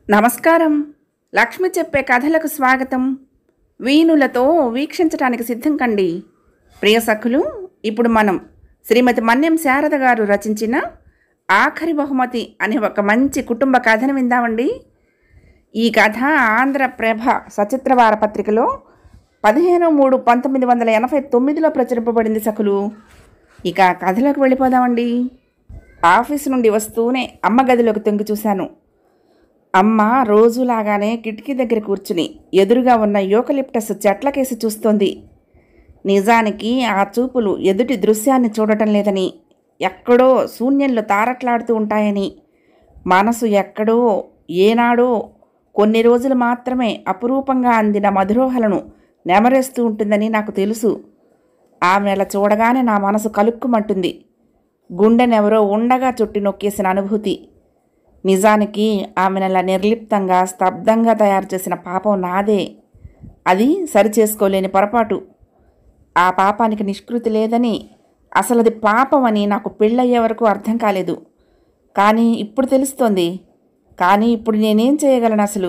నమస్కారం లక్ష్మి చెప్పే కథలకు స్వాగతం వీణులతో వీక్షించడానికి సిద్ధం కండి ప్రియ సఖులు ఇప్పుడు మనం శ్రీమతి మన్యం శారద గారు రచించిన ఆఖరి బహుమతి అనే ఒక మంచి కుటుంబ కథను విందామండి ఈ కథ ఆంధ్రప్రభ సచిత్ర వారపత్రికలో పదిహేను మూడు పంతొమ్మిది వందల ఎనభై తొమ్మిదిలో ప్రచురింపబడింది సఖులు ఇక కథలోకి వెళ్ళిపోదామండి ఆఫీస్ నుండి వస్తూనే అమ్మ గదిలోకి తొంగి చూశాను అమ్మ రోజులాగానే కిటికీ దగ్గర కూర్చుని ఎదురుగా ఉన్న యోకలిప్టస్ చెట్లకేసి చూస్తోంది నిజానికి ఆ చూపులు ఎదుటి దృశ్యాన్ని చూడటం లేదని ఎక్కడో శూన్యంలో తారట్లాడుతూ ఉంటాయని మనసు ఎక్కడో ఏనాడో కొన్ని రోజులు మాత్రమే అపురూపంగా అందిన మధురోహలను నెమరేస్తూ ఉంటుందని నాకు తెలుసు ఆమె అలా చూడగానే నా మనసు కలుక్కుమంటుంది గుండెనెవరో ఉండగా చుట్టి నొక్కేసిన అనుభూతి నిజానికి ఆమెనలా నిర్లిప్తంగా స్తబ్దంగా తయారు చేసిన పాపం నాదే అది సరిచేసుకోలేని పొరపాటు ఆ పాపానికి నిష్కృతి లేదని అసలు అది పాపం అని నాకు పెళ్ళయ్యే వరకు అర్థం కాలేదు కానీ ఇప్పుడు తెలుస్తోంది కానీ ఇప్పుడు నేనేం చేయగలను అసలు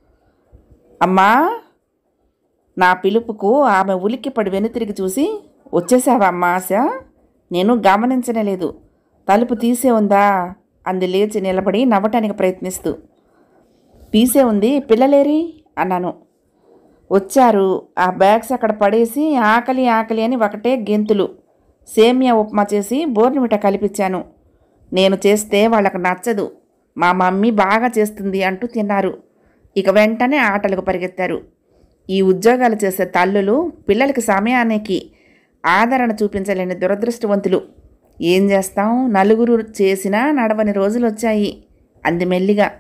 అమ్మా నా పిలుపుకు ఆమె ఉలిక్కిపడి వెనుతిరిగి చూసి వచ్చేసావా అమ్మా ఆశ నేను గమనించనే లేదు తలుపు తీసే ఉందా అంది లేచి నిలబడి నవ్వటానికి ప్రయత్నిస్తూ తీసే ఉంది పిల్లలేరి అన్నాను వచ్చారు ఆ బ్యాగ్స్ అక్కడ పడేసి ఆకలి ఆకలి అని ఒకటే గెంతులు సేమియా ఉప్మా చేసి బోర్నిమిట కలిపించాను నేను చేస్తే వాళ్ళకు నచ్చదు మా మమ్మీ బాగా చేస్తుంది అంటూ తిన్నారు ఇక వెంటనే ఆటలకు పరిగెత్తారు ఈ ఉద్యోగాలు చేసే తల్లులు పిల్లలకి సమయానికి ఆదరణ చూపించలేని దురదృష్టవంతులు ఏం చేస్తాం నలుగురు చేసినా నడవని రోజులు వచ్చాయి అంది మెల్లిగా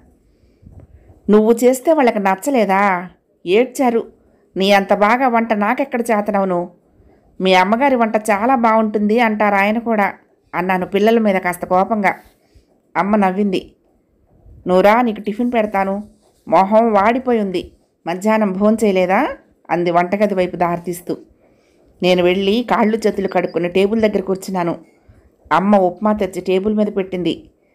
నువ్వు చేస్తే వాళ్ళకి నచ్చలేదా ఏడ్చారు నీ అంత బాగా వంట నాకెక్కడ చేతనవును మీ అమ్మగారి వంట చాలా బాగుంటుంది అంటారు ఆయన కూడా అన్నాను పిల్లల మీద కాస్త కోపంగా అమ్మ నవ్వింది నువ్వురా నీకు టిఫిన్ పెడతాను మొహం వాడిపోయి ఉంది మధ్యాహ్నం భోంచేయలేదా అంది వంటగది వైపు దారితీస్తూ నేను వెళ్ళి కాళ్ళు చేతులు కడుక్కుని టేబుల్ దగ్గర కూర్చున్నాను అమ్మ ఉప్మా తెచ్చి టేబుల్ మీద పెట్టింది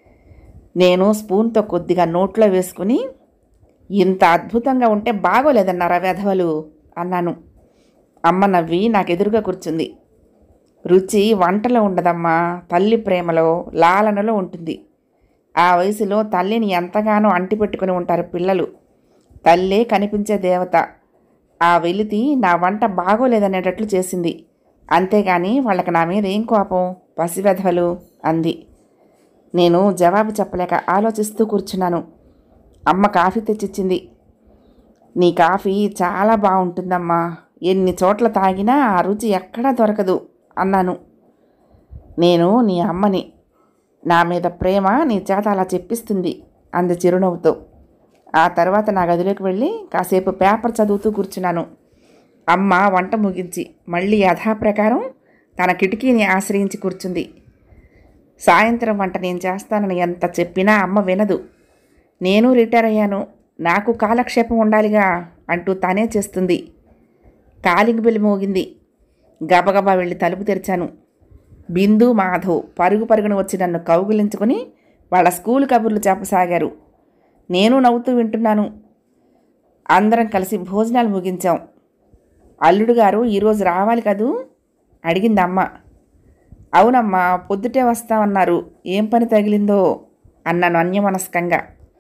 నేను స్పూన్తో కొద్దిగా నోట్లో వేసుకుని ఇంత అద్భుతంగా ఉంటే బాగోలేదన్నారా వెధవలు అన్నాను అమ్మ నవ్వి నాకు ఎదురుగా కూర్చుంది రుచి వంటలో ఉండదమ్మా తల్లి ప్రేమలో లాలనలో ఉంటుంది ఆ వయసులో తల్లిని ఎంతగానో అంటిపెట్టుకుని ఉంటారు పిల్లలు తల్లే కనిపించే దేవత ఆ వెలితి నా వంట బాగోలేదనేటట్లు చేసింది అంతేగాని వాళ్ళకి నా మీద ఏం కోపం పసివెధవలు అంది నేను జవాబు చెప్పలేక ఆలోచిస్తూ కూర్చున్నాను అమ్మ కాఫీ తెచ్చిచ్చింది నీ కాఫీ చాలా బాగుంటుందమ్మా ఎన్ని చోట్ల తాగినా ఆ రుచి ఎక్కడా దొరకదు అన్నాను నేను నీ అమ్మని నా మీద ప్రేమ నీ చేత అలా చెప్పిస్తుంది అంది చిరునవ్వుతో ఆ తర్వాత నా గదిలోకి వెళ్ళి కాసేపు పేపర్ చదువుతూ కూర్చున్నాను అమ్మ వంట ముగించి మళ్ళీ యథాప్రకారం తన కిటికీని ఆశ్రయించి కూర్చుంది సాయంత్రం వంట నేను చేస్తానని ఎంత చెప్పినా అమ్మ వినదు నేను రిటైర్ అయ్యాను నాకు కాలక్షేపం ఉండాలిగా అంటూ తనే చేస్తుంది కాలింగ్ బెల్ మోగింది గబగబా వెళ్ళి తలుపు తెరిచాను బిందు మాధవ్ పరుగు పరుగున వచ్చి నన్ను కౌగిలించుకొని వాళ్ళ స్కూల్ కబుర్లు చెప్పసాగారు నేను నవ్వుతూ వింటున్నాను అందరం కలిసి భోజనాలు ముగించాం అల్లుడు గారు ఈరోజు రావాలి కదూ అడిగింది అమ్మ అవునమ్మా పొద్దుటే వస్తామన్నారు ఏం పని తగిలిందో అన్నాను అన్యమనస్కంగా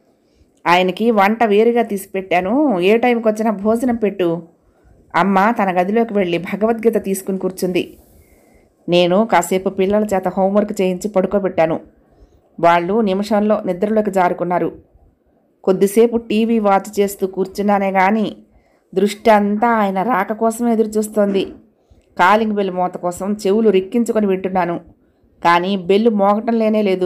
ఆయనకి వంట వేరుగా తీసి పెట్టాను ఏ టైంకి వచ్చినా భోజనం పెట్టు అమ్మ తన గదిలోకి వెళ్ళి భగవద్గీత తీసుకుని కూర్చుంది నేను కాసేపు పిల్లల చేత హోంవర్క్ చేయించి పడుకోబెట్టాను వాళ్ళు నిమిషంలో నిద్రలోకి జారుకున్నారు కొద్దిసేపు టీవీ వాచ్ చేస్తూ కూర్చున్నానే కానీ దృష్టి అంతా ఆయన రాక కోసం ఎదురు చూస్తోంది కాలింగ్ బెల్ మోత కోసం చెవులు రిక్కించుకొని వింటున్నాను కానీ బెల్లు మోగటం లేనే లేదు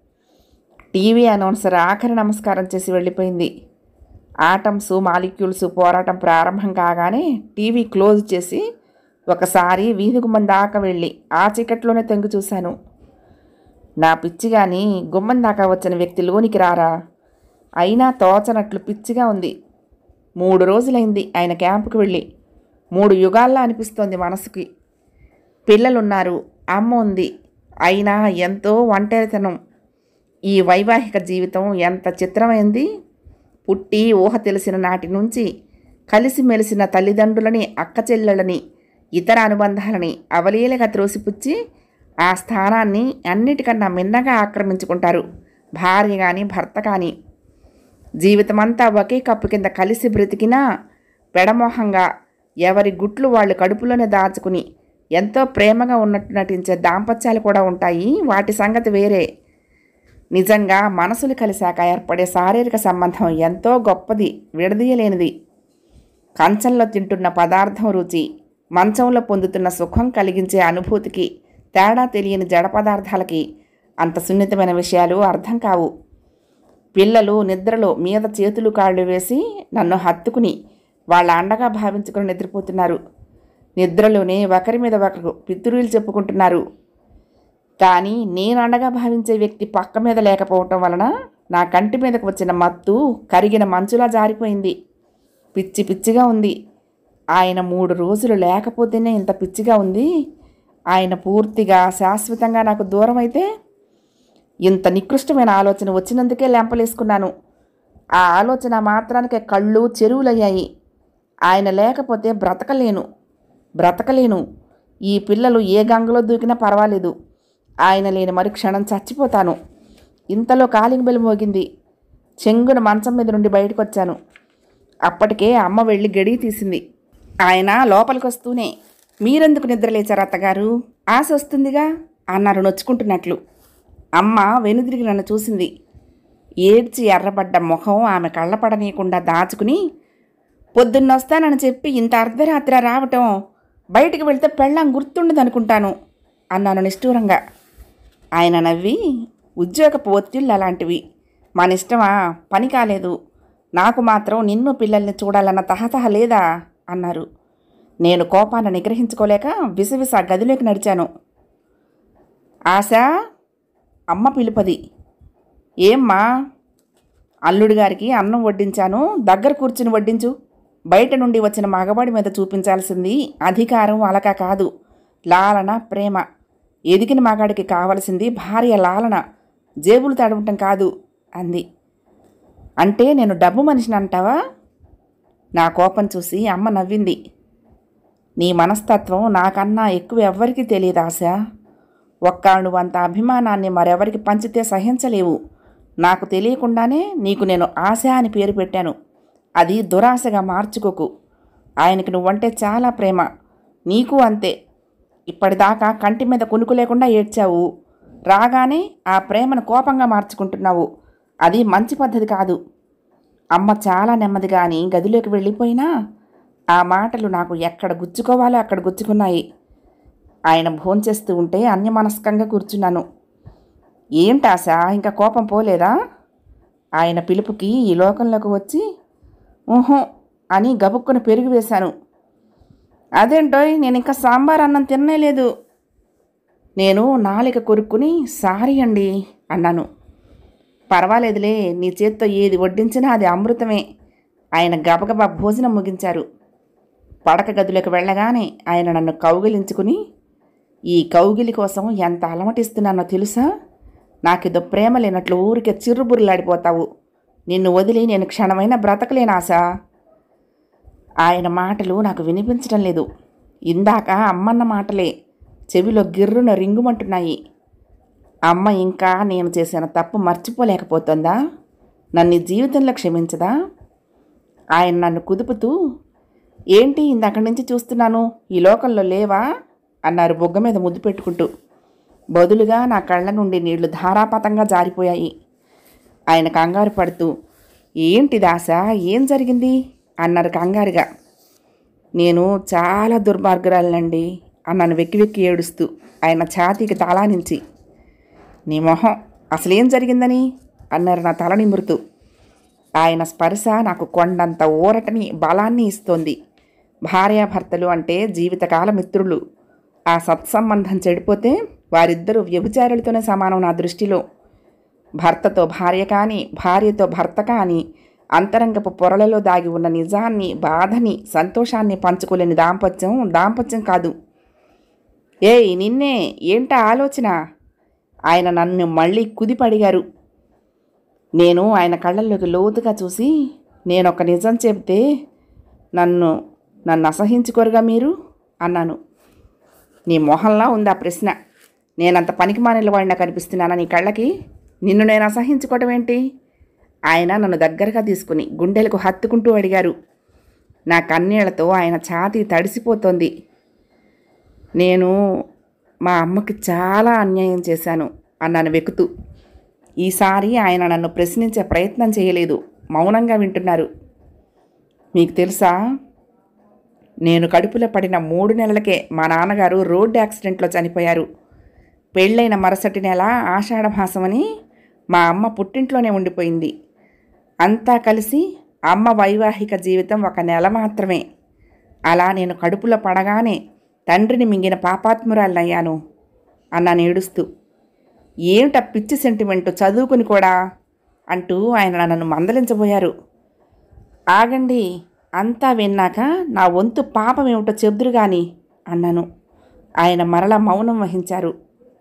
టీవీ అనౌన్సర్ ఆఖరి నమస్కారం చేసి వెళ్ళిపోయింది ఆటమ్స్ మాలిక్యూల్స్ పోరాటం ప్రారంభం కాగానే టీవీ క్లోజ్ చేసి ఒకసారి వీధి గుమ్మం దాకా వెళ్ళి ఆ చీకట్లోనే తెంగు చూశాను నా పిచ్చి కానీ గుమ్మం దాకా వచ్చిన వ్యక్తి లోనికి రారా అయినా తోచనట్లు పిచ్చిగా ఉంది మూడు రోజులైంది ఆయన క్యాంపుకి వెళ్ళి మూడు యుగాల్లా అనిపిస్తోంది మనసుకి పిల్లలున్నారు అమ్మ ఉంది అయినా ఎంతో ఒంటరితనం ఈ వైవాహిక జీవితం ఎంత చిత్రమైంది పుట్టి ఊహ తెలిసిన నాటి నుంచి కలిసిమెలిసిన తల్లిదండ్రులని అక్క చెల్లెళ్ళని ఇతర అనుబంధాలని అవలీలగా త్రోసిపుచ్చి ఆ స్థానాన్ని అన్నిటికన్నా మిన్నగా ఆక్రమించుకుంటారు భార్య కానీ భర్త కానీ జీవితమంతా ఒకే కప్పు కింద కలిసి బ్రతికినా పెడమోహంగా ఎవరి గుట్లు వాళ్ళు కడుపులోనే దాచుకుని ఎంతో ప్రేమగా ఉన్నట్టు నటించే దాంపత్యాలు కూడా ఉంటాయి వాటి సంగతి వేరే నిజంగా మనసులు కలిశాక ఏర్పడే శారీరక సంబంధం ఎంతో గొప్పది విడదీయలేనిది కంచంలో తింటున్న పదార్థం రుచి మంచంలో పొందుతున్న సుఖం కలిగించే అనుభూతికి తేడా తెలియని జడ పదార్థాలకి అంత సున్నితమైన విషయాలు అర్థం కావు పిల్లలు నిద్రలో మీద చేతులు కాళ్ళు వేసి నన్ను హత్తుకుని వాళ్ళ అండగా భావించుకుని నిద్రపోతున్నారు నిద్రలోనే ఒకరి మీద ఒకరు పితురులు చెప్పుకుంటున్నారు కానీ నేను అండగా భావించే వ్యక్తి పక్క మీద లేకపోవటం వలన నా కంటి మీదకు వచ్చిన మత్తు కరిగిన మంచులా జారిపోయింది పిచ్చి పిచ్చిగా ఉంది ఆయన మూడు రోజులు లేకపోతేనే ఇంత పిచ్చిగా ఉంది ఆయన పూర్తిగా శాశ్వతంగా నాకు దూరం అయితే ఇంత నికృష్టమైన ఆలోచన వచ్చినందుకే లెంపలేసుకున్నాను ఆ ఆలోచన మాత్రానికే కళ్ళు చెరువులయ్యాయి ఆయన లేకపోతే బ్రతకలేను బ్రతకలేను ఈ పిల్లలు ఏ గంగలో దూకినా పర్వాలేదు ఆయన లేని మరి క్షణం చచ్చిపోతాను ఇంతలో కాలింగ్ బెల్ మోగింది చెంగున మంచం మీద నుండి బయటకు వచ్చాను అప్పటికే అమ్మ వెళ్ళి గడి తీసింది ఆయన లోపలికి వస్తూనే మీరెందుకు నిద్రలేచారు అత్తగారు ఆశ వస్తుందిగా అన్నారు నొచ్చుకుంటున్నట్లు అమ్మ వెనుదిరిగి నన్ను చూసింది ఏడ్చి ఎర్రబడ్డ ముఖం ఆమె కళ్ళపడనీయకుండా దాచుకుని పొద్దున్నొస్తానని చెప్పి ఇంత అర్ధరాత్రి రావటం బయటికి వెళ్తే పెళ్ళాం గుర్తుండదు అనుకుంటాను అన్నాను నిష్ఠూరంగా ఆయన నవ్వి ఉద్యోగపు ఒత్తిళ్ళు అలాంటివి మన ఇష్టమా పని కాలేదు నాకు మాత్రం నిన్ను పిల్లల్ని చూడాలన్న తహతహ లేదా అన్నారు నేను కోపాన్ని నిగ్రహించుకోలేక విసవిస గదిలోకి నడిచాను ఆశ అమ్మ పిలుపది ఏమ్మా అల్లుడి గారికి అన్నం వడ్డించాను దగ్గర కూర్చుని వడ్డించు బయట నుండి వచ్చిన మగవాడి మీద చూపించాల్సింది అధికారం అలక కాదు లాలన ప్రేమ ఎదిగిన మగాడికి కావలసింది భార్య లాలన జేబులు తడవటం కాదు అంది అంటే నేను డబ్బు మనిషిని అంటావా నా కోపం చూసి అమ్మ నవ్వింది నీ మనస్తత్వం నాకన్నా ఎక్కువ ఎవ్వరికీ తెలియదు ఆశ ఒక్క నువ్వంత అభిమానాన్ని మరెవరికి పంచితే సహించలేవు నాకు తెలియకుండానే నీకు నేను ఆశ అని పేరు పెట్టాను అది దురాశగా మార్చుకోకు ఆయనకి నువ్వంటే చాలా ప్రేమ నీకు అంతే ఇప్పటిదాకా కంటి మీద కునుకు లేకుండా ఏడ్చావు రాగానే ఆ ప్రేమను కోపంగా మార్చుకుంటున్నావు అది మంచి పద్ధతి కాదు అమ్మ చాలా నెమ్మదిగా అని గదిలోకి వెళ్ళిపోయినా ఆ మాటలు నాకు ఎక్కడ గుచ్చుకోవాలో అక్కడ గుచ్చుకున్నాయి ఆయన భోంచేస్తూ ఉంటే అన్యమనస్కంగా కూర్చున్నాను ఏంటాశ ఇంకా కోపం పోలేదా ఆయన పిలుపుకి ఈ లోకంలోకి వచ్చి ఊహు అని గబుక్కున పెరుగు వేశాను అదేంటోయ్ నేను ఇంకా సాంబార్ అన్నం తినలేదు నేను నాలిక కొరుక్కుని సారీ అండి అన్నాను పర్వాలేదులే నీ చేత్తో ఏది వడ్డించినా అది అమృతమే ఆయన గబగబా భోజనం ముగించారు పడక గదిలోకి వెళ్ళగానే ఆయన నన్ను కౌగిలించుకుని ఈ కౌగిలి కోసం ఎంత అలమటిస్తున్నానో తెలుసా నాకిదో ప్రేమ లేనట్లు ఊరికే చిర్రుబుర్లాడిపోతావు నిన్ను వదిలి నేను క్షణమైన బ్రతకలేను ఆశ ఆయన మాటలు నాకు వినిపించడం లేదు ఇందాక అమ్మన్న మాటలే చెవిలో గిర్రున రింగుమంటున్నాయి అమ్మ ఇంకా నేను చేసిన తప్పు మర్చిపోలేకపోతుందా నన్ను ఈ జీవితంలో క్షమించదా ఆయన నన్ను కుదుపుతూ ఏంటి ఇందక్కడి నుంచి చూస్తున్నాను ఈ లోకంలో లేవా అన్నారు బొగ్గ మీద ముద్దు పెట్టుకుంటూ బదులుగా నా కళ్ళ నుండి నీళ్లు ధారాపాతంగా జారిపోయాయి ఆయన కంగారు పడుతూ ఏంటి దాస ఏం జరిగింది అన్నారు కంగారుగా నేను చాలా దుర్మార్గురాలనండి అన్నాను వెక్కి వెక్కి ఏడుస్తూ ఆయన ఛాతీకి తలానించి నీ మొహం అసలేం జరిగిందని అన్నారు నా తల నిమురుతూ ఆయన స్పర్శ నాకు కొండంత ఊరటని బలాన్ని ఇస్తోంది భార్యాభర్తలు అంటే జీవితకాల మిత్రులు ఆ సత్సంబంధం చెడిపోతే వారిద్దరూ వ్యభిచారులతోనే సమానం నా దృష్టిలో భర్తతో భార్య కానీ భార్యతో భర్త కానీ అంతరంగపు పొరలలో దాగి ఉన్న నిజాన్ని బాధని సంతోషాన్ని పంచుకోలేని దాంపత్యం దాంపత్యం కాదు ఏయ్ నిన్నే ఏంటా ఆలోచన ఆయన నన్ను మళ్ళీ కుదిపడిగారు నేను ఆయన కళ్ళల్లోకి లోతుగా చూసి నేను ఒక నిజం చెబితే నన్ను నన్ను అసహించుకోరుగా మీరు అన్నాను నీ మొహంలా ఉంది ఆ ప్రశ్న నేనంత పనికి మానిన వాడినా కనిపిస్తున్నానా నీ కళ్ళకి నిన్ను నేను అసహించుకోవటం ఏంటి ఆయన నన్ను దగ్గరగా తీసుకుని గుండెలకు హత్తుకుంటూ అడిగారు నా కన్నీళ్లతో ఆయన ఛాతీ తడిసిపోతోంది నేను మా అమ్మకి చాలా అన్యాయం చేశాను అన్నాను వెకుతూ ఈసారి ఆయన నన్ను ప్రశ్నించే ప్రయత్నం చేయలేదు మౌనంగా వింటున్నారు మీకు తెలుసా నేను కడుపులో పడిన మూడు నెలలకే మా నాన్నగారు రోడ్డు యాక్సిడెంట్లో చనిపోయారు పెళ్ళైన మరుసటి నెల ఆషాఢ మాసమని మా అమ్మ పుట్టింట్లోనే ఉండిపోయింది అంతా కలిసి అమ్మ వైవాహిక జీవితం ఒక నెల మాత్రమే అలా నేను కడుపులో పడగానే తండ్రిని మింగిన పాపాత్మురాలయ్యాను అన్నాను ఏడుస్తూ ఏమిటా పిచ్చి సెంటిమెంట్ చదువుకుని కూడా అంటూ ఆయన నన్ను మందలించబోయారు ఆగండి అంతా విన్నాక నా వంతు పాపం ఏమిటో చెబుదురు గాని అన్నాను ఆయన మరల మౌనం వహించారు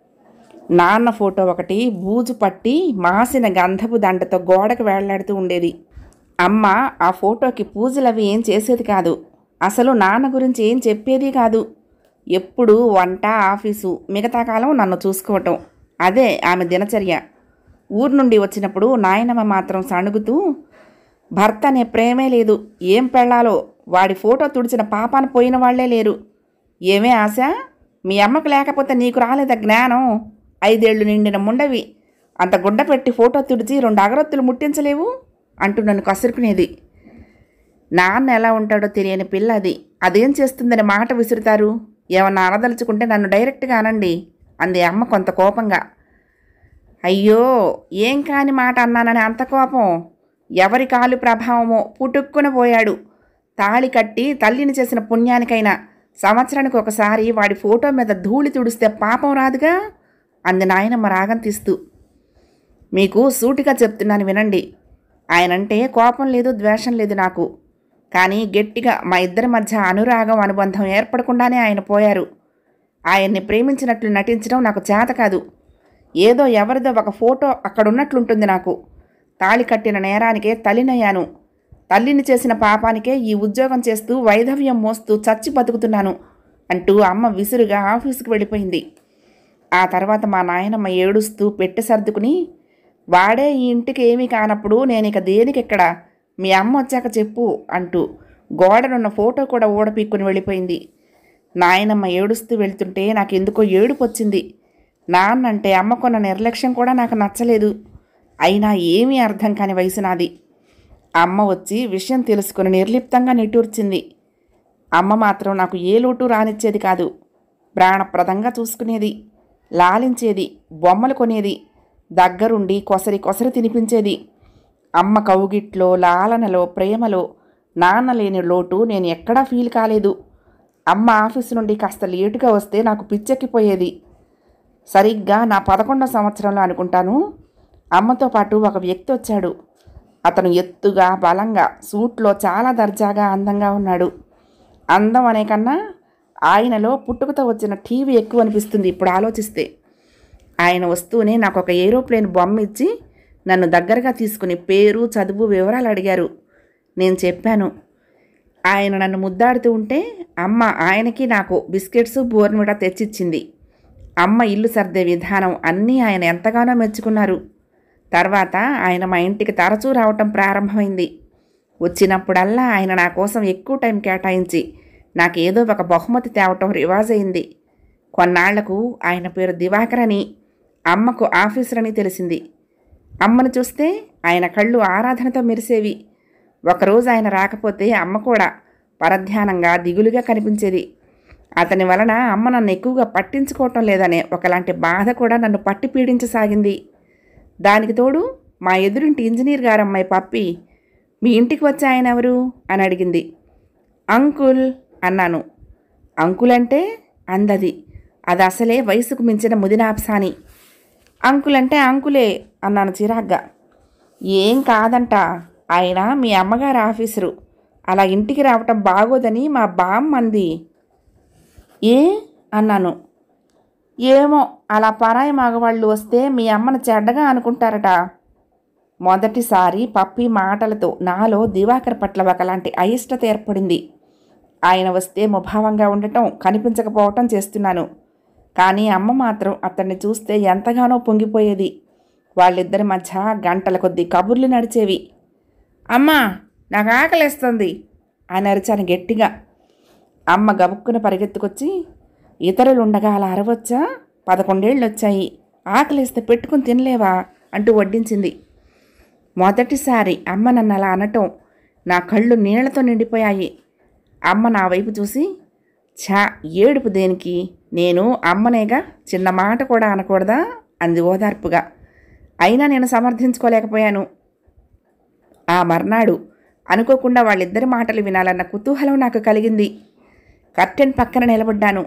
నాన్న ఫోటో ఒకటి బూజు పట్టి మాసిన గంధపు దండతో గోడకు వేళ్లాడుతూ ఉండేది అమ్మ ఆ ఫోటోకి పూజలు అవి ఏం చేసేది కాదు అసలు నాన్న గురించి ఏం చెప్పేది కాదు ఎప్పుడు వంట ఆఫీసు మిగతా కాలం నన్ను చూసుకోవటం అదే ఆమె దినచర్య ఊరు నుండి వచ్చినప్పుడు నాయనమ్మ మాత్రం సణుగుతూ భర్త అనే ప్రేమే లేదు ఏం పెళ్ళాలో వాడి ఫోటో తుడిచిన పాపాన పోయిన వాళ్లే లేరు ఏమే ఆశ మీ అమ్మకు లేకపోతే నీకు రాలేదా జ్ఞానం ఐదేళ్లు నిండిన ముండవి అంత గుడ్డ పెట్టి ఫోటో తుడిచి రెండు అగరొత్తులు ముట్టించలేవు అంటూ నన్ను కసురుకునేది నాన్న ఎలా ఉంటాడో తెలియని పిల్ల అది అదేం చేస్తుందని మాట విసురుతారు ఏమన్నా అనదలుచుకుంటే నన్ను డైరెక్ట్గా అనండి అంది అమ్మ కొంత కోపంగా అయ్యో ఏం కాని మాట అన్నానని అంత కోపం ఎవరి కాలు ప్రభావమో పుట్టుక్కున పోయాడు తాళి కట్టి తల్లిని చేసిన పుణ్యానికైనా సంవత్సరానికి ఒకసారి వాడి ఫోటో మీద ధూళి తుడిస్తే పాపం రాదుగా అంది నాయనమ్మ రాగం తీస్తూ మీకు సూటిగా చెప్తున్నాను వినండి ఆయనంటే కోపం లేదు ద్వేషం లేదు నాకు కానీ గట్టిగా మా ఇద్దరి మధ్య అనురాగం అనుబంధం ఏర్పడకుండానే ఆయన పోయారు ఆయన్ని ప్రేమించినట్లు నటించడం నాకు చేత కాదు ఏదో ఎవరిదో ఒక ఫోటో అక్కడ ఉన్నట్లుంటుంది నాకు తాళి కట్టిన నేరానికే తల్లినయ్యాను తల్లిని చేసిన పాపానికే ఈ ఉద్యోగం చేస్తూ వైధవ్యం మోస్తూ చచ్చి బతుకుతున్నాను అంటూ అమ్మ విసురుగా ఆఫీసుకు వెళ్ళిపోయింది ఆ తర్వాత మా నాయనమ్మ ఏడుస్తూ పెట్టె సర్దుకుని వాడే ఈ ఇంటికి ఏమీ కానప్పుడు నేను ఇక దేనికెక్కడ మీ అమ్మ వచ్చాక చెప్పు అంటూ గోడనున్న ఫోటో కూడా ఊడపీక్కుని వెళ్ళిపోయింది నాయనమ్మ ఏడుస్తూ వెళ్తుంటే నాకు ఎందుకో ఏడుపు వచ్చింది నాన్నంటే అమ్మకున్న నిర్లక్ష్యం కూడా నాకు నచ్చలేదు అయినా ఏమీ అర్థం కాని వయసు నాది అమ్మ వచ్చి విషయం తెలుసుకుని నిర్లిప్తంగా నిట్టూర్చింది అమ్మ మాత్రం నాకు ఏ లోటు రానిచ్చేది కాదు ప్రాణప్రదంగా చూసుకునేది లాలించేది బొమ్మలు కొనేది దగ్గరుండి కొసరి కొసరి తినిపించేది అమ్మ కౌగిట్లో లాలనలో ప్రేమలో నాన్న లేని లోటు నేను ఎక్కడా ఫీల్ కాలేదు అమ్మ ఆఫీసు నుండి కాస్త లేటుగా వస్తే నాకు పిచ్చెక్కిపోయేది సరిగ్గా నా పదకొండో సంవత్సరంలో అనుకుంటాను అమ్మతో పాటు ఒక వ్యక్తి వచ్చాడు అతను ఎత్తుగా బలంగా సూట్లో చాలా దర్జాగా అందంగా ఉన్నాడు అందం అనే కన్నా ఆయనలో పుట్టుకతో వచ్చిన టీవీ ఎక్కువ అనిపిస్తుంది ఇప్పుడు ఆలోచిస్తే ఆయన వస్తూనే నాకు ఒక ఏరోప్లేన్ బొమ్మ ఇచ్చి నన్ను దగ్గరగా తీసుకుని పేరు చదువు వివరాలు అడిగారు నేను చెప్పాను ఆయన నన్ను ముద్దాడుతూ ఉంటే అమ్మ ఆయనకి నాకు బిస్కెట్స్ బోర్న్విడా తెచ్చిచ్చింది అమ్మ ఇల్లు సర్దే విధానం అన్నీ ఆయన ఎంతగానో మెచ్చుకున్నారు తర్వాత ఆయన మా ఇంటికి తరచూ రావటం ప్రారంభమైంది వచ్చినప్పుడల్లా ఆయన నా కోసం ఎక్కువ టైం కేటాయించి నాకు ఏదో ఒక బహుమతి తేవటం రివాజ్ అయింది కొన్నాళ్లకు ఆయన పేరు దివాకర్ అని అమ్మకు ఆఫీసర్ అని తెలిసింది అమ్మను చూస్తే ఆయన కళ్ళు ఆరాధనతో మెరిసేవి ఒకరోజు ఆయన రాకపోతే అమ్మ కూడా పరధ్యానంగా దిగులుగా కనిపించేది అతని వలన అమ్మ నన్ను ఎక్కువగా పట్టించుకోవటం లేదనే ఒకలాంటి బాధ కూడా నన్ను పట్టి పీడించసాగింది దానికి తోడు మా ఎదురింటి ఇంజనీర్ గారమ్మాయి పప్పి మీ ఇంటికి వచ్చే ఆయన ఎవరు అని అడిగింది అంకుల్ అన్నాను అంకుల్ అంటే అందది అది అసలే వయసుకు మించిన ముదినాప్సాని అంకుల్ అంటే అంకులే అన్నాను చిరాగ్గా ఏం కాదంట ఆయన మీ అమ్మగారి ఆఫీసరు అలా ఇంటికి రావటం బాగోదని మా బామ్మ అంది ఏ అన్నాను ఏమో అలా పరాయి మగవాళ్ళు వస్తే మీ అమ్మను చెడ్డగా అనుకుంటారట మొదటిసారి పప్పి మాటలతో నాలో దివాకర్ పట్ల ఒకలాంటి అయిష్టత ఏర్పడింది ఆయన వస్తే ముభావంగా ఉండటం కనిపించకపోవటం చేస్తున్నాను కానీ అమ్మ మాత్రం అతన్ని చూస్తే ఎంతగానో పొంగిపోయేది వాళ్ళిద్దరి మధ్య గంటల కొద్దీ కబుర్లు నడిచేవి అమ్మా నాకు ఆకలేస్తుంది అని అరిచాను గట్టిగా అమ్మ గబుక్కున పరిగెత్తుకొచ్చి ఇతరులు ఉండగా అలా అరవచ్చా పదకొండేళ్ళు వచ్చాయి ఆకలిస్తే పెట్టుకుని తినలేవా అంటూ వడ్డించింది మొదటిసారి అమ్మ నన్ను అలా అనటం నా కళ్ళు నీళ్లతో నిండిపోయాయి అమ్మ నా వైపు చూసి ఛా ఏడుపు దేనికి నేను అమ్మనేగా చిన్న మాట కూడా అనకూడదా అంది ఓదార్పుగా అయినా నేను సమర్థించుకోలేకపోయాను ఆ మర్నాడు అనుకోకుండా వాళ్ళిద్దరి మాటలు వినాలన్న కుతూహలం నాకు కలిగింది కర్టెన్ పక్కన నిలబడ్డాను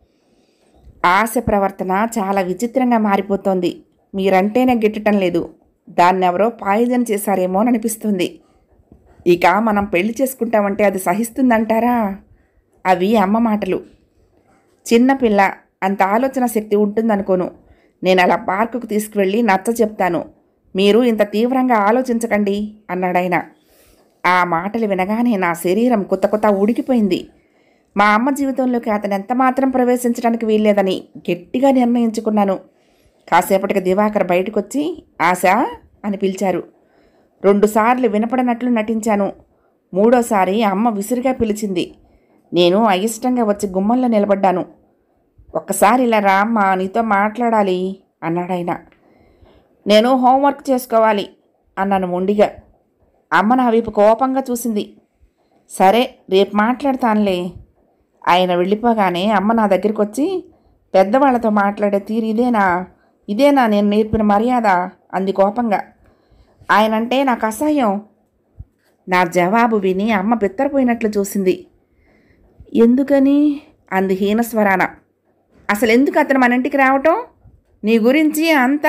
ఆశ ప్రవర్తన చాలా విచిత్రంగా మారిపోతోంది మీరంటేనే గిట్టటం లేదు దాన్నెవరో పాయిజన్ చేశారేమో అని అనిపిస్తుంది ఇక మనం పెళ్లి చేసుకుంటామంటే అది సహిస్తుందంటారా అవి అమ్మ మాటలు చిన్నపిల్ల అంత ఆలోచన శక్తి ఉంటుందనుకోను నేను అలా పార్కుకు తీసుకువెళ్ళి నచ్చ చెప్తాను మీరు ఇంత తీవ్రంగా ఆలోచించకండి అన్నాడాయన ఆ మాటలు వినగానే నా శరీరం కొత్త కొత్త ఉడికిపోయింది మా అమ్మ జీవితంలోకి అతను ఎంత మాత్రం ప్రవేశించడానికి వీల్లేదని గట్టిగా నిర్ణయించుకున్నాను కాసేపటికి దివాకర్ బయటకు వచ్చి ఆశ అని పిలిచారు రెండుసార్లు వినపడనట్లు నటించాను మూడోసారి అమ్మ విసురుగా పిలిచింది నేను అయిష్టంగా వచ్చి గుమ్మంలో నిలబడ్డాను ఒక్కసారి ఇలా రా అమ్మా నీతో మాట్లాడాలి అన్నాడాయన నేను హోంవర్క్ చేసుకోవాలి అన్నాను మొండిగా అమ్మ నా వైపు కోపంగా చూసింది సరే రేపు మాట్లాడతానులే ఆయన వెళ్ళిపోగానే అమ్మ నా దగ్గరికి వచ్చి పెద్దవాళ్లతో మాట్లాడే తీరు ఇదేనా ఇదేనా నేను నేర్పిన మర్యాద అంది కోపంగా ఆయనంటే నాకు అసహ్యం నా జవాబు విని అమ్మ బిత్తరపోయినట్లు చూసింది ఎందుకని అంది హీనస్వరాన అసలు ఎందుకు అతను మన ఇంటికి రావటం నీ గురించి అంతా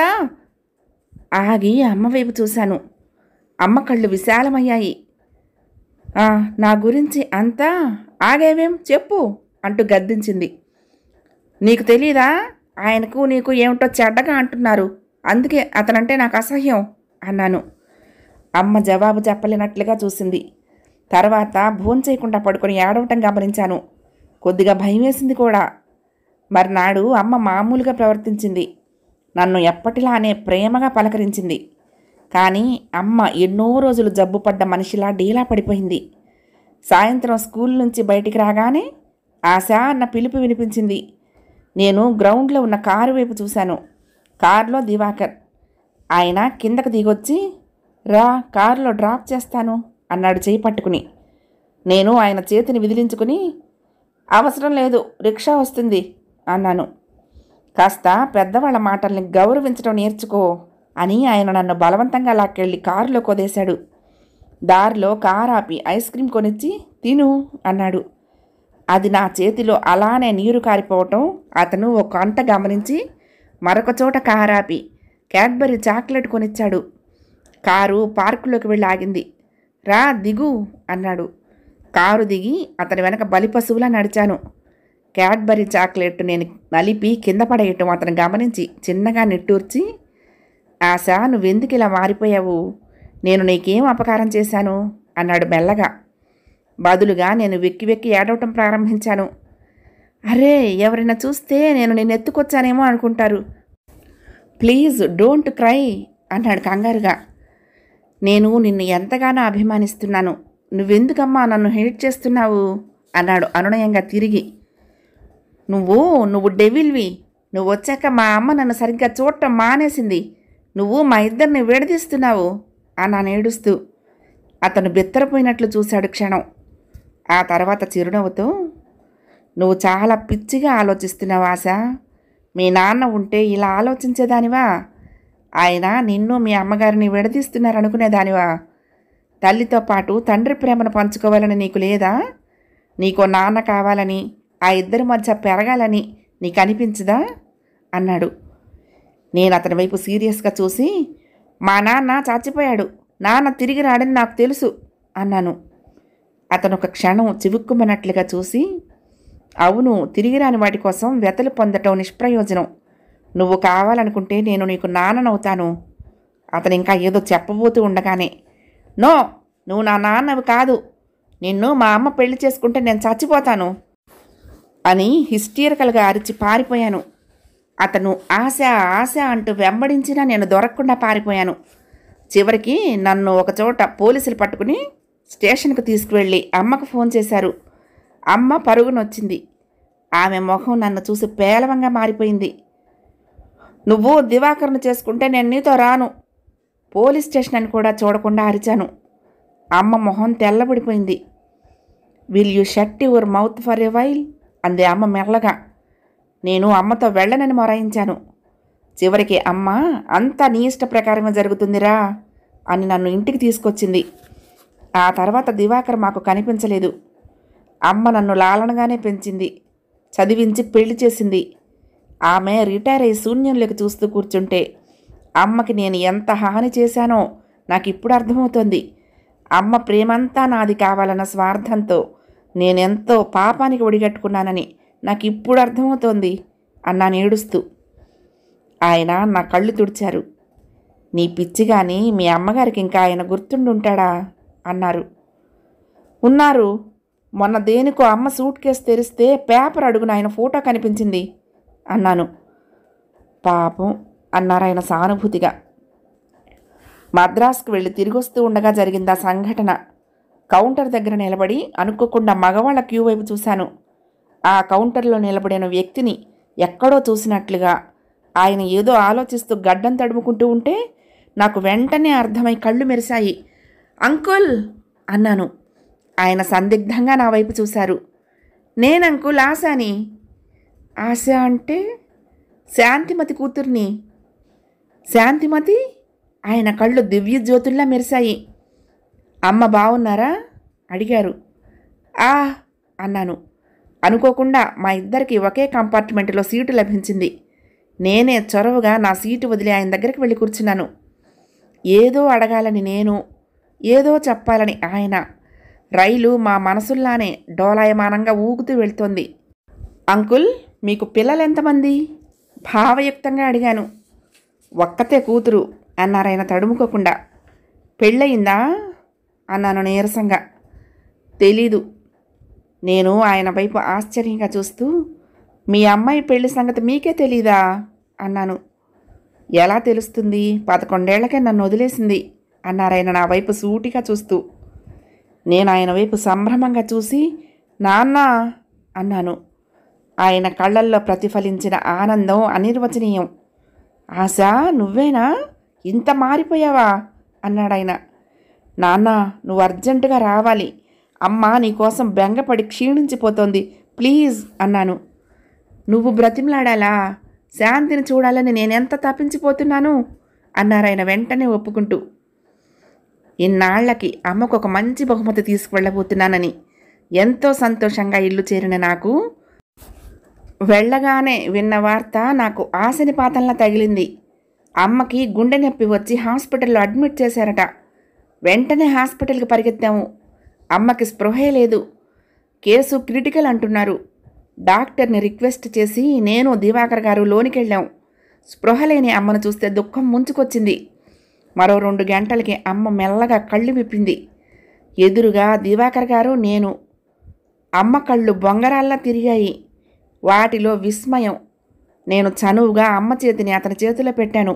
ఆగి అమ్మ వైపు చూశాను అమ్మ కళ్ళు విశాలమయ్యాయి "ఆ, నా గురించి అంతా ఆగేవేం చెప్పు అంటూ గద్దించింది నీకు తెలీదా ఆయనకు నీకు ఏమిటో చెడ్డగా అంటున్నారు అందుకే అతనంటే నాకు అసహ్యం అన్నాను అమ్మ జవాబు చెప్పలేనట్లుగా చూసింది తర్వాత భోంచేయకుండా పడుకొని ఏడవటం గమనించాను కొద్దిగా భయం వేసింది కూడా మర్నాడు అమ్మ మామూలుగా ప్రవర్తించింది నన్ను ఎప్పటిలానే ప్రేమగా పలకరించింది కానీ అమ్మ ఎన్నో రోజులు జబ్బుపడ్డ మనిషిలా డీలా పడిపోయింది సాయంత్రం స్కూల్ నుంచి బయటికి రాగానే ఆశ అన్న పిలుపు వినిపించింది నేను గ్రౌండ్లో ఉన్న కారు వైపు చూశాను కారులో దివాకర్ ఆయన కిందకు దిగొచ్చి రా కారులో డ్రాప్ చేస్తాను అన్నాడు చేయి పట్టుకుని నేను ఆయన చేతిని విదిలించుకుని అవసరం లేదు రిక్షా వస్తుంది అన్నాను కాస్త పెద్దవాళ్ళ మాటల్ని గౌరవించడం నేర్చుకో అని ఆయన నన్ను బలవంతంగా లాక్కెళ్ళి కారులో కొదేశాడు దారిలో కారు ఆపి ఐస్ క్రీమ్ కొనిచ్చి తిను అన్నాడు అది నా చేతిలో అలానే నీరు కారిపోవటం అతను ఒక కంట గమనించి మరొక చోట కారాపి క్యాడ్బరీ చాక్లెట్ కొనిచ్చాడు కారు పార్కులోకి వెళ్ళి ఆగింది రా దిగు అన్నాడు కారు దిగి అతని వెనక బలిపశువులా నడిచాను క్యాడ్బరీ చాక్లెట్ నేను నలిపి కింద పడేయటం అతను గమనించి చిన్నగా నిట్టూర్చి ఆశ నువ్వెందుకు ఇలా మారిపోయావు నేను నీకేం అపకారం చేశాను అన్నాడు మెల్లగా బదులుగా నేను వెక్కి వెక్కి ఏడవటం ప్రారంభించాను అరే ఎవరైనా చూస్తే నేను నేను ఎత్తుకొచ్చానేమో అనుకుంటారు ప్లీజ్ డోంట్ క్రై అన్నాడు కంగారుగా నేను నిన్ను ఎంతగానో అభిమానిస్తున్నాను నువ్వెందుకమ్మా నన్ను హేట్ చేస్తున్నావు అన్నాడు అనునయంగా తిరిగి నువ్వు నువ్వు డెవిల్వి నువ్వు వచ్చాక మా అమ్మ నన్ను సరిగ్గా చూడటం మానేసింది నువ్వు మా ఇద్దరిని విడదీస్తున్నావు అన్నాను ఏడుస్తూ అతను బెత్తరపోయినట్లు చూశాడు క్షణం ఆ తర్వాత చిరునవ్వుతూ నువ్వు చాలా పిచ్చిగా ఆలోచిస్తున్నావు ఆశ మీ నాన్న ఉంటే ఇలా ఆలోచించేదానివా ఆయన నిన్ను మీ అమ్మగారిని విడదీస్తున్నారనుకునేదానివా తల్లితో పాటు తండ్రి ప్రేమను పంచుకోవాలని నీకు లేదా నీకో నాన్న కావాలని ఆ ఇద్దరి మధ్య పెరగాలని నీకు అనిపించదా అన్నాడు నేను అతని వైపు సీరియస్గా చూసి మా నాన్న చచ్చిపోయాడు నాన్న తిరిగి రాడని నాకు తెలుసు అన్నాను అతను ఒక క్షణం చివుక్కుమన్నట్లుగా చూసి అవును తిరిగి రాని వాటి కోసం వ్యతలు పొందటం నిష్ప్రయోజనం నువ్వు కావాలనుకుంటే నేను నీకు నాన్ననవుతాను అతను ఇంకా ఏదో చెప్పబోతూ ఉండగానే నో నువ్వు నా నాన్నవి కాదు నిన్ను మా అమ్మ పెళ్లి చేసుకుంటే నేను చచ్చిపోతాను అని హిస్టీరికల్గా అరిచి పారిపోయాను అతను ఆశ ఆశ అంటూ వెంబడించినా నేను దొరకకుండా పారిపోయాను చివరికి నన్ను ఒకచోట పోలీసులు పట్టుకుని స్టేషన్కి తీసుకువెళ్ళి అమ్మకు ఫోన్ చేశారు అమ్మ పరుగునొచ్చింది ఆమె ముఖం నన్ను చూసి పేలవంగా మారిపోయింది నువ్వు దివాకరణ చేసుకుంటే నేను నీతో రాను పోలీస్ స్టేషన్ అని కూడా చూడకుండా అరిచాను అమ్మ మొహం తెల్లబడిపోయింది will you shut your mouth for a while అంది అమ్మ మెల్లగా నేను అమ్మతో వెళ్ళనని మొరాయించాను చివరికి అమ్మ అంతా నీ ఇష్ట ప్రకారమే జరుగుతుందిరా అని నన్ను ఇంటికి తీసుకొచ్చింది ఆ తర్వాత దివాకర్ మాకు కనిపించలేదు అమ్మ నన్ను లాలనగానే పెంచింది చదివించి పెళ్లి చేసింది ఆమె రిటైర్ అయ్యి శూన్యంలోకి చూస్తూ కూర్చుంటే అమ్మకి నేను ఎంత హాని చేశానో నాకు ఇప్పుడు అర్థమవుతోంది అమ్మ ప్రేమంతా నాది కావాలన్న స్వార్థంతో నేనెంతో పాపానికి ఒడిగట్టుకున్నానని నాకు ఇప్పుడు అర్థమవుతోంది అన్నాను ఏడుస్తూ ఆయన నా కళ్ళు తుడిచారు నీ పిచ్చి కానీ మీ అమ్మగారికి ఇంకా ఆయన గుర్తుండుంటాడా అన్నారు ఉన్నారు మొన్న దేనికో అమ్మ సూట్ కేసు తెరిస్తే పేపర్ అడుగున ఆయన ఫోటో కనిపించింది అన్నాను పాపం అన్నారు ఆయన సానుభూతిగా మద్రాసుకు వెళ్ళి తిరిగి వస్తూ ఉండగా జరిగింది ఆ సంఘటన కౌంటర్ దగ్గర నిలబడి అనుకోకుండా మగవాళ్ళ క్యూ వైపు చూశాను ఆ కౌంటర్లో నిలబడిన వ్యక్తిని ఎక్కడో చూసినట్లుగా ఆయన ఏదో ఆలోచిస్తూ గడ్డం తడుముకుంటూ ఉంటే నాకు వెంటనే అర్థమై కళ్ళు మెరిశాయి అంకుల్ అన్నాను ఆయన సందిగ్ధంగా నా వైపు చూశారు నేను అంకుల్ ఆశాని ఆశ అంటే శాంతిమతి కూతుర్ని శాంతిమతి ఆయన కళ్ళు దివ్య జ్యోతుల్లా మెరిశాయి అమ్మ బాగున్నారా అడిగారు ఆ అన్నాను అనుకోకుండా మా ఇద్దరికి ఒకే కంపార్ట్మెంట్లో సీటు లభించింది నేనే చొరవగా నా సీటు వదిలి ఆయన దగ్గరికి వెళ్ళి కూర్చున్నాను ఏదో అడగాలని నేను ఏదో చెప్పాలని ఆయన రైలు మా మనసుల్లానే డోలాయమానంగా ఊగుతూ వెళ్తోంది అంకుల్ మీకు పిల్లలు ఎంతమంది భావయుక్తంగా అడిగాను ఒక్కతే కూతురు అన్నారాయన తడుముకోకుండా పెళ్ళయిందా అన్నాను నీరసంగా తెలీదు నేను ఆయన వైపు ఆశ్చర్యంగా చూస్తూ మీ అమ్మాయి పెళ్లి సంగతి మీకే తెలీదా అన్నాను ఎలా తెలుస్తుంది పదకొండేళ్లకే నన్ను వదిలేసింది అన్నారాయన నా వైపు సూటిగా చూస్తూ నేను ఆయన వైపు సంభ్రమంగా చూసి నాన్న అన్నాను ఆయన కళ్ళల్లో ప్రతిఫలించిన ఆనందం అనిర్వచనీయం ఆశ నువ్వేనా ఇంత మారిపోయావా అన్నాడాయన నాన్న నువ్వు అర్జెంటుగా రావాలి అమ్మ నీకోసం బెంగపడి క్షీణించిపోతోంది ప్లీజ్ అన్నాను నువ్వు బ్రతిమలాడాలా శాంతిని చూడాలని నేనెంత తప్పించిపోతున్నాను అన్నారాయన వెంటనే ఒప్పుకుంటూ ఇన్నాళ్లకి అమ్మకు ఒక మంచి బహుమతి తీసుకువెళ్ళబోతున్నానని ఎంతో సంతోషంగా ఇల్లు చేరిన నాకు వెళ్ళగానే విన్న వార్త నాకు ఆశని పాతంలా తగిలింది అమ్మకి గుండె నొప్పి వచ్చి హాస్పిటల్లో అడ్మిట్ చేశారట వెంటనే హాస్పిటల్కి పరిగెత్తాము అమ్మకి స్పృహే లేదు కేసు క్రిటికల్ అంటున్నారు డాక్టర్ని రిక్వెస్ట్ చేసి నేను దివాకర్ గారు లోనికి వెళ్ళాం స్పృహ లేని అమ్మను చూస్తే దుఃఖం ముంచుకొచ్చింది మరో రెండు గంటలకి అమ్మ మెల్లగా కళ్ళు విప్పింది ఎదురుగా దివాకర్ గారు నేను అమ్మ కళ్ళు బొంగరాల్లా తిరిగాయి వాటిలో విస్మయం నేను చనువుగా అమ్మ చేతిని అతని చేతిలో పెట్టాను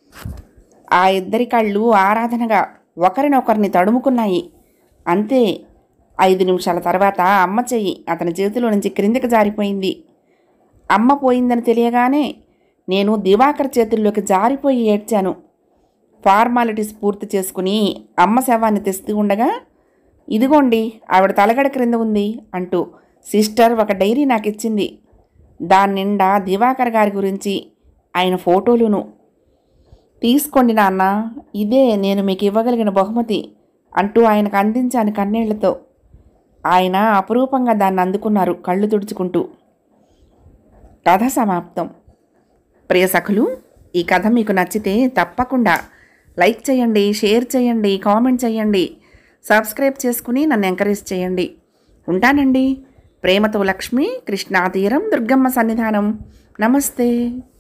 ఆ ఇద్దరి కళ్ళు ఆరాధనగా ఒకరినొకరిని తడుముకున్నాయి అంతే ఐదు నిమిషాల తర్వాత అమ్మ చెయ్యి అతని చేతిలో నుంచి క్రిందికి జారిపోయింది అమ్మ పోయిందని తెలియగానే నేను దివాకర్ చేతుల్లోకి జారిపోయి ఏడ్చాను ఫార్మాలిటీస్ పూర్తి చేసుకుని అమ్మ శవాన్ని తెస్తూ ఉండగా ఇదిగోండి ఆవిడ తలగడ క్రింద ఉంది అంటూ సిస్టర్ ఒక డైరీ నాకు ఇచ్చింది దాని నిండా దివాకర్ గారి గురించి ఆయన ఫోటోలును తీసుకోండి నాన్న ఇదే నేను మీకు ఇవ్వగలిగిన బహుమతి అంటూ ఆయనకు అందించాను కన్నీళ్లతో ఆయన అపురూపంగా దాన్ని అందుకున్నారు కళ్ళు తుడుచుకుంటూ కథ సమాప్తం ప్రియ సఖులు ఈ కథ మీకు నచ్చితే తప్పకుండా లైక్ చేయండి షేర్ చేయండి కామెంట్ చేయండి సబ్స్క్రైబ్ చేసుకుని నన్ను ఎంకరేజ్ చేయండి ఉంటానండి ప్రేమతో లక్ష్మి కృష్ణా తీరం దుర్గమ్మ సన్నిధానం నమస్తే